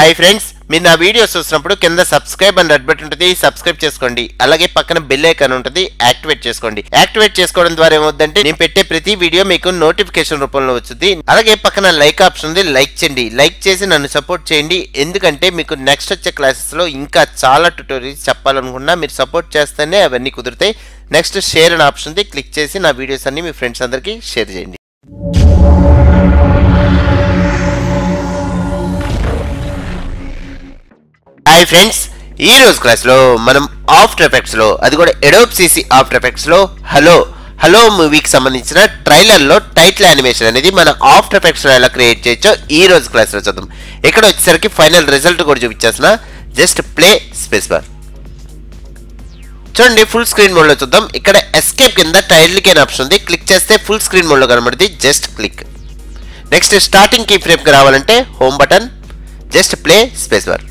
hi friends మీరు నా videos చూసినప్పుడు కింద సబ్స్క్రైబ్ అని రెడ్ బటన్ ఉంటుంది సబ్స్క్రైబ్ చేసుకోండి అలాగే పక్కన బెల్ ఐకాన్ ఉంటుంది యాక్టివేట్ చేసుకోండి యాక్టివేట్ చేసుకోవడం ద్వారా ఏమవుతుందంటే నేను పెట్టే ప్రతి వీడియో మీకు నోటిఫికేషన్ రూపంలో వచ్చింది అలాగే పక్కన లైక్ ఆప్షన్ ఉంది లైక్ చేయండి లైక్ చేసి నన్ను సపోర్ట్ చేయండి ఎందుకంటే మీకు నెక్స్ట్ వచ్చే క్లాసెస్ లో ఇంకా చాలా ట్యూటోరియల్స్ చెప్పాలనుకున్నా మీరు సపోర్ట్ చేస్తేనే అవన్నీ కుదిరితాయి నెక్స్ట్ షేర్ అనే ఆప్షన్ ఉంది క్లిక్ చేసి నా వీడియోస్ అన్ని మీ ఫ్రెండ్స్ అందరికీ షేర్ చేయండి హాయ్ ఫ్రెండ్స్ ఈ రోజు క్లాస్లో మనం ఆఫ్టర్ ఎఫెక్ట్స్ లో అది కూడా ఎడోప్ సిసి ఆఫ్టర్ ఎఫెక్ట్స్ లో హలో హలో మూవీకి సంబంధించిన ట్రైలర్ లో టైటిల్ యానిమేషన్ అనేది మన ఆఫ్టర్ ఎఫెక్ట్స్ లో ఎలా క్రియేట్ చేయొచ్చో ఈ రోజు క్లాస్ లో చూద్దాం ఇక్కడ వచ్చేసరికి ఫైనల్ రిజల్ట్ కూడా చూపించేసిన జస్ట్ ప్లే స్పేస్ బార్ చూడండి ఫుల్ స్క్రీన్ మోడ్ లో చూద్దాం ఇక్కడ ఎస్కేప్ కింద టైటిల్ కి ఆప్షన్ ఉంది క్లిక్ చేస్తే ఫుల్ స్క్రీన్ మోడ్ లో కనబడుతుంది just click next starting key frame కి రావాలంటే home button just play space bar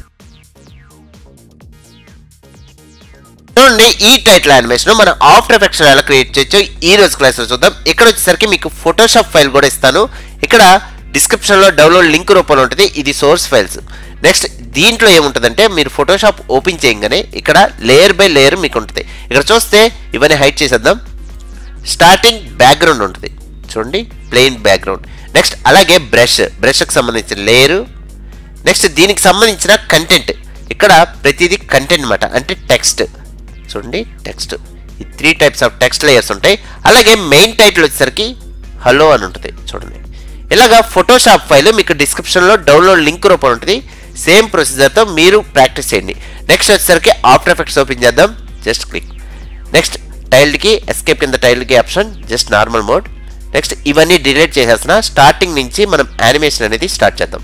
చూడండి ఈ టైటిల్ యానిమేషన్ మన ఆఫ్టర్ ఎఫెక్ట్స్ ఎలా క్రియేట్ చేయొచ్చో ఈ రోజు క్లాస్ లో చూద్దాం ఇక్కడ వచ్చేసరికి మీకు ఫోటోషాప్ ఫైల్ కూడా ఇస్తాను ఇక్కడ డిస్క్రిప్షన్ లో డౌన్లోడ్ లింక్ రూపంలో ఉంటుంది ఇది సోర్స్ ఫైల్స్ నెక్స్ట్ దీంట్లో ఏముంటుందంటే మీరు ఫోటోషాప్ ఓపెన్ చేయగానే ఇక్కడ లేయర్ బై లేయర్ మీకు ఉంటుంది ఇక్కడ చూస్తే ఇవన్నీ హైడ్ చేసేద్దాం స్టార్టింగ్ బ్యాక్గ్రౌండ్ ఉంటుంది చూడండి ప్లెయిన్ బ్యాక్గ్రౌండ్ నెక్స్ట్ అలాగే బ్రష్ బ్రష్కి సంబంధించిన లేయరు నెక్స్ట్ దీనికి సంబంధించిన కంటెంట్ ఇక్కడ ప్రతిదీ కంటెంట్ అనమాట అంటే టెక్స్ట్ చూడండి టెక్స్ట్ ఈ three types of text layers ఉంటాయి అలాగే మెయిన్ టైటిల్ వచ్చేసరికి హలో అని ఉంటుంది చూడండి ఇలాగా ఫోటోషాప్ ఫైల్ మీకు డిస్క్రిప్షన్లో డౌన్లోడ్ లింక్ రూపం ఉంటుంది సేమ్ ప్రొసీజర్తో మీరు ప్రాక్టీస్ చేయండి నెక్స్ట్ వచ్చేసరికి ఆఫ్టర్ ఎఫెక్ట్స్ ఓపెన్ చేద్దాం జస్ట్ క్లిక్ నెక్స్ట్ టైల్డ్కి ఎస్కేప్ కింద టైల్డ్కి option just normal mode next ఇవన్నీ డిలీట్ చేసేసిన స్టార్టింగ్ నుంచి మనం యానిమేషన్ అనేది స్టార్ట్ చేద్దాం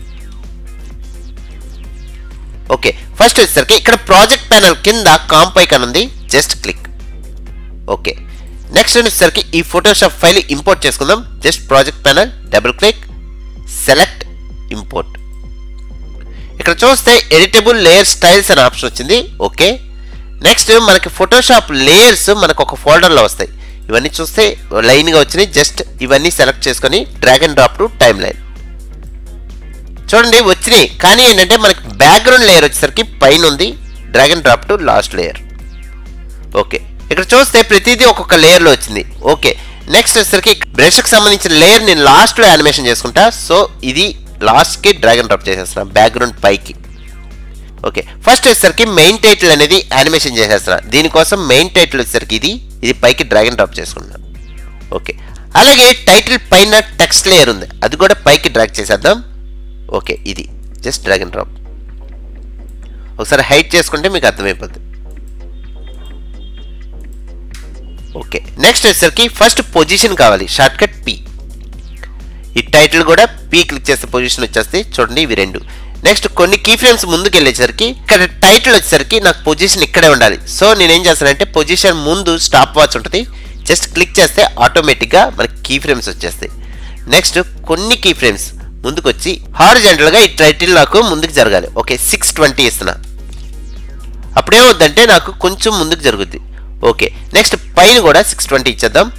ఓకే ఫస్ట్ వచ్చేసరికి ఇక్కడ ప్రాజెక్ట్ ప్యానల్ కింద కాంప్ ఐకాన్ ఉంది జస్ట్ క్లిక్ ఓకే నెక్స్ట్ వచ్చేసరికి ఈ ఫోటోషాప్ ఫైల్ ఇంపోర్ట్ చేసుకుందాం just project panel double click select import ఇక్కడ చూస్తే ఎడిటబుల్ లేయర్ స్టైల్స్ అనే ఆప్షన్ వచ్చింది ఓకే నెక్స్ట్ మనకి ఫోటోషాప్ లేయర్స్ మనకు ఒక ఫోల్డర్లో వస్తాయి ఇవన్నీ చూస్తే లైన్గా వచ్చినాయి జస్ట్ ఇవన్నీ సెలెక్ట్ చేసుకొని drag and drop to time line చూడండి వచ్చినాయి కానీ ఏంటంటే మనకి బ్యాక్గ్రౌండ్ లేయర్ వచ్చేసరికి పైన ఉంది drag and drop to last layer okay ఇక్కడ చూస్తే ప్రతిదీ ఒక్కొక్క లేయర్లో వచ్చింది ఓకే నెక్స్ట్ వచ్చేసరికి బ్రష్కి సంబంధించిన లేయర్ నేను లాస్ట్లో యానిమేషన్ చేసుకుంటా సో ఇది లాస్ట్కి డ్రాగన్ డ్రాప్ చేసేస్తున్నా బ్యాక్గ్రౌండ్ పైకి ఓకే ఫస్ట్ వచ్చేసరికి మెయిన్ టైటిల్ అనేది యానిమేషన్ చేసేస్తున్నా దీనికోసం మెయిన్ టైటిల్ వచ్చేసరికి ఇది ఇది పైకి డ్రాగన్ డ్రాప్ చేసుకుంటున్నా ఓకే అలాగే టైటిల్ పైన టెక్స్ట్ లేయర్ ఉంది అది కూడా పైకి డ్రాగ్ చేసేద్దాం ఓకే ఇది జస్ట్ డ్రాగ్ అండ్ డ్రాప్ ఒకసారి హైట్ చేసుకుంటే మీకు అర్థమైపోద్ది ఓకే నెక్స్ట్ వచ్చేసరికి ఫస్ట్ పొజిషన్ కావాలి షార్ట్ కట్ పి ఈ టైటిల్ కూడా పి క్లిక్ చేస్తే పొజిషన్ వచ్చేస్తే చూడండి ఇవి రెండు నెక్స్ట్ కొన్ని కీ ఫ్రేమ్స్ ముందుకు వెళ్ళేసరికి ఇక్కడ టైటిల్ వచ్చేసరికి నాకు పొజిషన్ ఇక్కడే ఉండాలి సో నేనేం చేస్తానంటే పొజిషన్ ముందు స్టాప్ వాచ్ ఉంటుంది జస్ట్ క్లిక్ చేస్తే ఆటోమేటిక్గా మనకి కీ ఫ్రేమ్స్ వచ్చేస్తాయి నెక్స్ట్ కొన్ని కీ ఫ్రేమ్స్ ముందుకు వచ్చి హారిజెంటల్ గా ఈ టైటిల్ నాకు ముందుకు జరగాలి ఓకే సిక్స్ ట్వంటీ ఇస్తున్నా అప్పుడేమవుద్దంటే నాకు కొంచెం ముందుకు జరుగుద్ది ఓకే నెక్స్ట్ పైన కూడా సిక్స్ ట్వంటీ ఇచ్చేద్దాం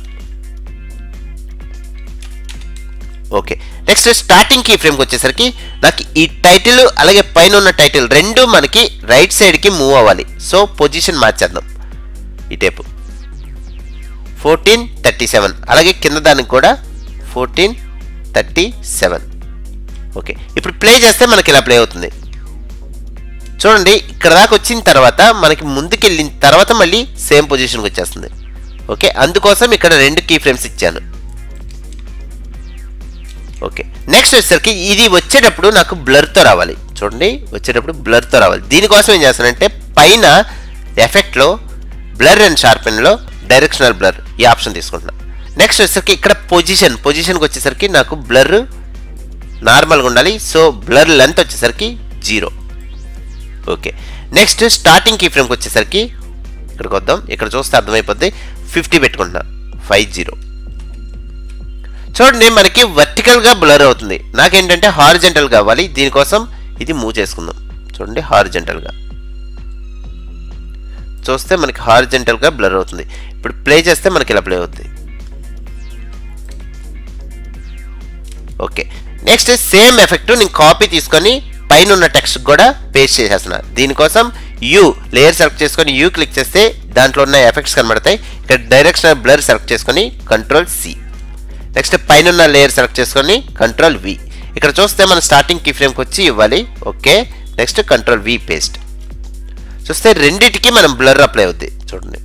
ఓకే నెక్స్ట్ స్టార్టింగ్ కీ ఫ్రేమ్కి వచ్చేసరికి నాకు ఈ టైటిల్ అలాగే పైన ఉన్న టైటిల్ రెండు మనకి రైట్ సైడ్కి మూవ్ అవ్వాలి సో పొజిషన్ మార్చేద్దాం ఈ టేపు ఫోర్టీన్ థర్టీ సెవెన్ అలాగే కింద దానికి కూడా ఫోర్టీన్ థర్టీ సెవెన్ ఓకే ఇప్పుడు ప్లే చేస్తే మనకి ఇలా ప్లే అవుతుంది చూడండి ఇక్కడ దాకా వచ్చిన తర్వాత మనకి ముందుకు వెళ్ళిన తర్వాత మళ్ళీ సేమ్ పొజిషన్కి వచ్చేస్తుంది ఓకే అందుకోసం ఇక్కడ రెండు కీ ఫ్రేమ్స్ ఇచ్చాను ఓకే నెక్స్ట్ వచ్చేసరికి ఇది వచ్చేటప్పుడు నాకు బ్లర్తో రావాలి చూడండి వచ్చేటప్పుడు బ్లర్తో రావాలి దీనికోసం ఏం చేస్తానంటే పైన ఎఫెక్ట్లో బ్లర్ అండ్ షార్పెన్లో డైరెక్షనల్ బ్లర్ ఈ ఆప్షన్ తీసుకుంటున్నాను నెక్స్ట్ వచ్చేసరికి ఇక్కడ పొజిషన్ పొజిషన్కి వచ్చేసరికి నాకు బ్లర్ నార్మల్గా ఉండాలి సో బ్లర్ లెంత్ వచ్చేసరికి zero okay next starting key ఫ్రేమ్కి వచ్చేసరికి ఇక్కడికి వద్దాం ఇక్కడ చూస్తే అర్థమైపోద్ది ఫిఫ్టీ పెట్టుకుంటున్నా ఫైవ్ జీరో చూడండి మనకి వర్టికల్గా బ్లర్ అవుతుంది నాకేంటంటే హారిజెంటల్ కావాలి దీనికోసం ఇది మూవ్ చేసుకుందాం చూడండి హారిజెంటల్గా చూస్తే మనకి హారిజెంటల్గా బ్లర్ అవుతుంది ఇప్పుడు ప్లే చేస్తే మనకి ఇలా ప్లే అవుతుంది ఓకే నెక్స్ట్ సేమ్ ఎఫెక్ట్ నేను కాపీ తీసుకొని పైన ఉన్న టెక్స్ట్ కూడా పేస్ట్ చేసేస్తున్నా దీనికోసం యూ లేయర్ సెలెక్ట్ చేసుకొని యూ క్లిక్ చేస్తే దాంట్లో ఉన్న ఎఫెక్ట్స్ కనబడతాయి ఇక్కడ డైరెక్షనల్ బ్లర్ సెలెక్ట్ చేసుకొని కంట్రోల్ సి నెక్స్ట్ పైన ఉన్న లేయర్ సెలెక్ట్ చేసుకొని కంట్రోల్ వి ఇక్కడ చూస్తే మనం స్టార్టింగ్ కీ ఫ్రేమ్కి వచ్చి ఇవ్వాలి okay next control V paste చూస్తే రెండిటికి మనం బ్లర్ అప్లై అవుద్ది చూడండి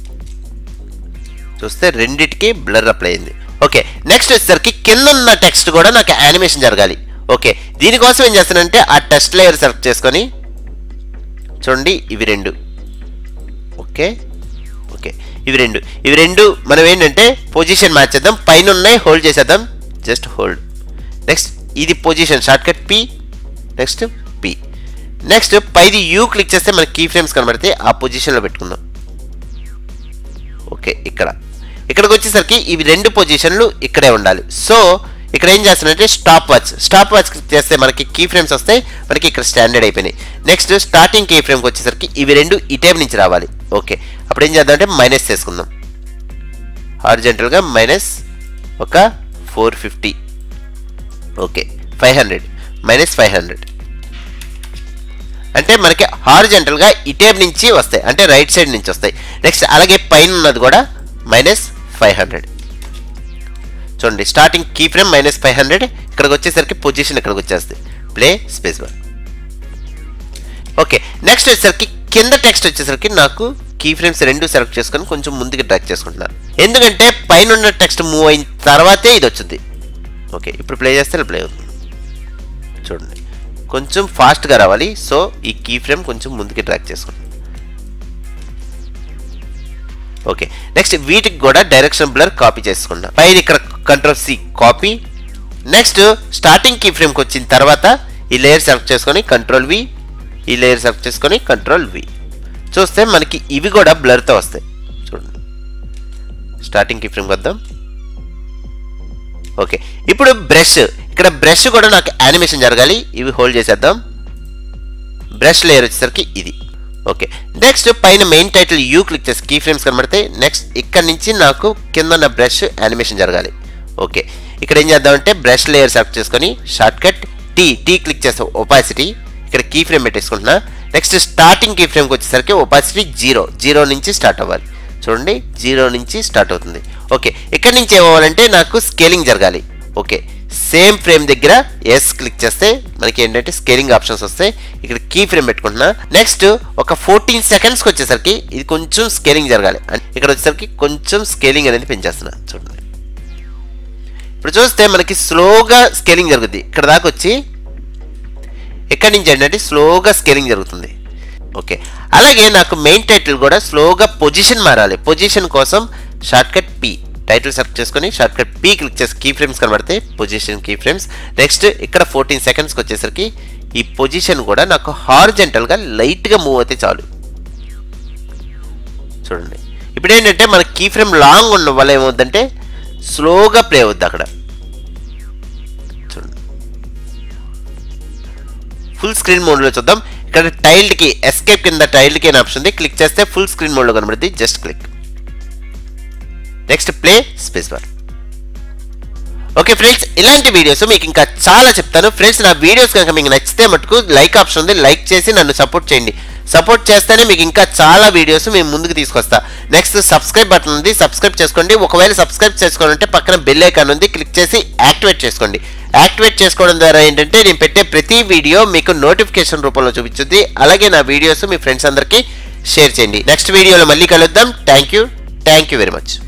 చూస్తే రెండిటికి బ్లర్ అప్లై అయింది ఓకే నెక్స్ట్ వచ్చేసరికి కింద ఉన్న టెక్స్ట్ కూడా నాకు యానిమేషన్ జరగాలి ఓకే దీనికోసం ఏం చేస్తానంటే ఆ టెక్స్ట్ లేయర్ సెలెక్ట్ చేసుకొని చూడండి ఇవి రెండు ఓకే ఓకే ఇవి రెండు ఇవి రెండు మనం ఏంటంటే పొజిషన్ మార్చేద్దాం పైన ఉన్నాయి హోల్డ్ చేసేద్దాం జస్ట్ హోల్డ్ నెక్స్ట్ ఇది position shortcut P next P next పైది యూ క్లిక్ చేస్తే మనకి కీ ఫ్రేమ్స్ కనబడితే ఆ పొజిషన్లో పెట్టుకుందాం ఓకే ఇక్కడ ఇక్కడికి వచ్చేసరికి ఇవి రెండు పొజిషన్లు ఇక్కడే ఉండాలి సో ఇక్కడ ఏం చేస్తానంటే స్టాప్ వాచ్ స్టాప్ వాచ్ చేస్తే మనకి కీ ఫ్రేమ్స్ వస్తాయి మనకి ఇక్కడ స్టాండర్డ్ అయిపోయినాయి నెక్స్ట్ స్టార్టింగ్ కీ ఫ్రేమ్కి వచ్చేసరికి ఇవి రెండు ఈ టైప్ నుంచి రావాలి ఓకే అప్పుడు ఏం చేద్దామంటే మైనస్ చేసుకుందాం హార్జెంటల్గా మైనస్ ఒక four fifty okay five hundred minus five hundred అంటే మనకి హారిజెంటల్గా ఈ టేప్ నుంచి వస్తాయి అంటే రైట్ సైడ్ నుంచి వస్తాయి నెక్స్ట్ అలాగే పైన ఉన్నది కూడా మైనస్ ఫైవ్ హండ్రెడ్ చూడండి starting key frame minus five hundred ఇక్కడికి వచ్చేసరికి పొజిషన్ ఇక్కడికి వచ్చేస్తుంది play space bar okay next వచ్చేసరికి కింద టెక్స్ట్ వచ్చేసరికి నాకు కీ ఫ్రేమ్స్ రెండు సెలెక్ట్ చేసుకొని కొంచెం ముందుకు డ్రాక్ చేసుకుంటున్నాను ఎందుకంటే పైన ఉన్న టెక్స్ట్ మూవ్ అయిన తర్వాతే ఇది వచ్చింది ఓకే ఇప్పుడు ప్లే చేస్తే ప్లే అవుతుంది చూడండి కొంచెం ఫాస్ట్గా రావాలి సో ఈ కీ ఫ్రేమ్ కొంచెం ముందుకి డ్రాక్ చేసుకుంటాం ఓకే నెక్స్ట్ వీటికి కూడా డైరెక్షన్ బ్లర్ కాపీ చేసుకున్నా పైన ఇక్కడ control C copy next starting key ఫ్రేమ్కి వచ్చిన తర్వాత ఈ లేయర్ సెలెక్ట్ చేసుకొని కంట్రోల్ వి ఈ లేయర్ సెలెక్ట్ చేసుకొని కంట్రోల్ వి చూస్తే మనకి ఇవి కూడా బ్లర్తో వస్తాయి చూడండి స్టార్టింగ్ కీ ఫ్రేమ్కి వద్దాం ఓకే ఇప్పుడు బ్రష్ ఇక్కడ బ్రష్ కూడా నాకు యానిమేషన్ జరగాలి ఇవి హోల్డ్ చేసేద్దాం బ్రష్ లేయర్ వచ్చేసరికి ఇది ఓకే నెక్స్ట్ పైన మెయిన్ టైటిల్ యూ క్లిక్ చేసి కీ ఫ్రేమ్స్ కనబడితే నెక్స్ట్ ఇక్కడ నుంచి నాకు కింద ఉన్న బ్రష్ యానిమేషన్ జరగాలి ఓకే ఇక్కడ ఏం చేద్దామంటే బ్రష్ లేయర్ సెలెక్ట్ చేసుకొని shortcut T T click చేస్తాం ఒపాసిటీ ఇక్కడ కీ ఫ్రేమ్ పెట్టేసుకుంటున్నా నెక్స్ట్ స్టార్టింగ్ కీ ఫ్రేమ్కి వచ్చేసరికి ఒపాసిటీ జీరో జీరో నుంచి స్టార్ట్ అవ్వాలి చూడండి జీరో నుంచి స్టార్ట్ అవుతుంది ఓకే ఇక్కడ నుంచి ఏమవ్వాలంటే నాకు స్కేలింగ్ జరగాలి ఓకే సేమ్ ఫ్రేమ్ దగ్గర ఎస్ క్లిక్ చేస్తే మనకి ఏంటంటే స్కేలింగ్ ఆప్షన్స్ వస్తాయి ఇక్కడ కీ ఫ్రేమ్ పెట్టుకుంటున్నా నెక్స్ట్ ఒక ఫోర్టీన్ సెకండ్స్కి వచ్చేసరికి ఇది కొంచెం స్కేలింగ్ జరగాలి అంటే ఇక్కడ వచ్చేసరికి కొంచెం స్కేలింగ్ అనేది పెంచేస్తున్నా చూడండి ఇప్పుడు చూస్తే మనకి స్లోగా స్కేలింగ్ జరుగుద్ది ఇక్కడ దాకా వచ్చి ఎక్కడి నుంచి ఏంటంటే స్లోగా స్కేలింగ్ జరుగుతుంది ఓకే అలాగే నాకు మెయిన్ టైటిల్ కూడా స్లోగా పొజిషన్ మారాలి పొజిషన్ కోసం shortcut P title select చేసుకొని షార్ట్ కట్ పి క్లిక్ చేసి కీ ఫ్రేమ్స్ కనబడితే పొజిషన్ కీ ఫ్రేమ్స్ నెక్స్ట్ ఇక్కడ ఫోర్టీన్ సెకండ్స్కి వచ్చేసరికి ఈ పొజిషన్ కూడా నాకు హార్జెంటల్గా లైట్గా మూవ్ అయితే చాలు చూడండి ఇప్పుడు ఏంటంటే మన కీ ఫ్రేమ్ లాంగ్ ఉన్న వల్ల ఏమవుద్దంటే స్లోగా ప్లే అవుద్ది అక్కడ చూడండి ఫుల్ స్క్రీన్ మోడ్లో చూద్దాం ఇక్కడ టైల్డ్కి ఎస్కేప్ కింద టైల్డ్కి అనే ఆప్షన్ ఉంది క్లిక్ చేస్తే ఫుల్ స్క్రీన్ మోడ్లో కనబడుతుంది just click next play space bar okay friends ఇలాంటి వీడియోస్ మీకు ఇంకా చాలా చెప్తాను ఫ్రెండ్స్ నా వీడియోస్ కనుక మీకు నచ్చితే మటుకు లైక్ ఆప్షన్ ఉంది లైక్ చేసి నన్ను సపోర్ట్ చేయండి సపోర్ట్ చేస్తేనే మీకు ఇంకా చాలా వీడియోస్ మేము ముందుకు తీసుకొస్తా నెక్స్ట్ సబ్స్క్రైబ్ బటన్ ఉంది సబ్స్క్రైబ్ చేసుకోండి ఒకవేళ సబ్స్క్రైబ్ చేసుకోవాలంటే పక్కన బెల్ ఐకాన్ ఉంది క్లిక్ చేసి యాక్టివేట్ చేసుకోండి యాక్టివేట్ చేసుకోవడం ద్వారా ఏంటంటే నేను పెట్టే ప్రతి వీడియో మీకు నోటిఫికేషన్ రూపంలో చూపించుద్ది అలాగే నా వీడియోస్ మీ ఫ్రెండ్స్ అందరికీ షేర్ చేయండి నెక్స్ట్ వీడియోలో మళ్ళీ కలుద్దాం thank you thank you very much